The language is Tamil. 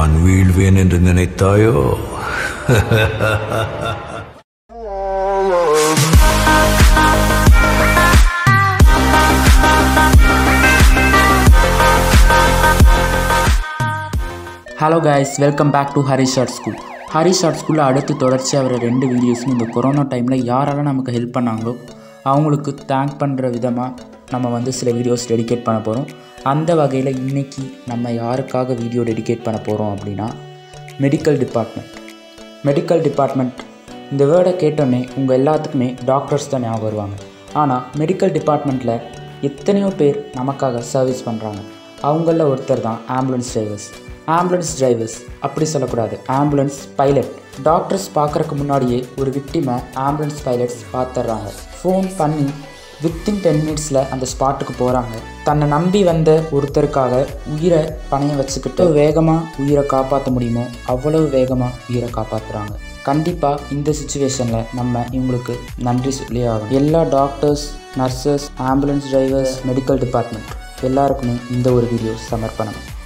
நான் வீழ்வேன் என்று நினைத்தாயோ hello guys welcome back to Hari short school Hari short ஸ்கூலில் அடுத்து தொடர்ச்சியாக வர ரெண்டு வீடியோஸும் இந்த கொரோனா டைமில் யாரெல்லாம் நமக்கு ஹெல்ப் பண்ணாங்களோ அவங்களுக்கு தேங்க் பண்ணுற விதமாக நம்ம வந்து சில வீடியோஸ் டெடிகேட் பண்ண போகிறோம் அந்த வகையில் இன்றைக்கி நம்ம யாருக்காக வீடியோ டெடிகேட் பண்ண போகிறோம் அப்படின்னா மெடிக்கல் டிபார்ட்மெண்ட் மெடிக்கல் டிபார்ட்மெண்ட் இந்த வேர்டை கேட்டோன்னே உங்கள் எல்லாத்துக்குமே டாக்டர்ஸ் தான் ஞாபகம் வருவாங்க ஆனால் மெடிக்கல் டிபார்ட்மெண்ட்டில் எத்தனையோ பேர் நமக்காக சர்வீஸ் பண்ணுறாங்க அவங்களில் ஒருத்தர் தான் ஆம்புலன்ஸ் டிரைவர்ஸ் ஆம்புலன்ஸ் டிரைவர்ஸ் அப்படி சொல்லக்கூடாது ஆம்புலன்ஸ் பைலட் டாக்டர்ஸ் பார்க்குறக்கு முன்னாடியே ஒரு விக்டிமை ஆம்புலன்ஸ் பைலட்ஸ் பார்த்துட்றாங்க ஃபோன் பண்ணி வித்தின் டென் மினிட்ஸில் அந்த ஸ்பாட்டுக்கு போகிறாங்க தன்னை நம்பி வந்த ஒருத்தருக்காக உயிரை பணையம் வச்சுக்கிட்டு வேகமாக உயிரை காப்பாற்ற முடியுமோ அவ்வளவு வேகமாக உயிரை காப்பாற்றுறாங்க கண்டிப்பாக இந்த சுச்சுவேஷனில் நம்ம இவங்களுக்கு நன்றி சொல்லி ஆகணும் எல்லா doctors nurses ambulance drivers medical department எல்லாருக்குமே இந்த ஒரு வீடியோ சமர்ப்பணம்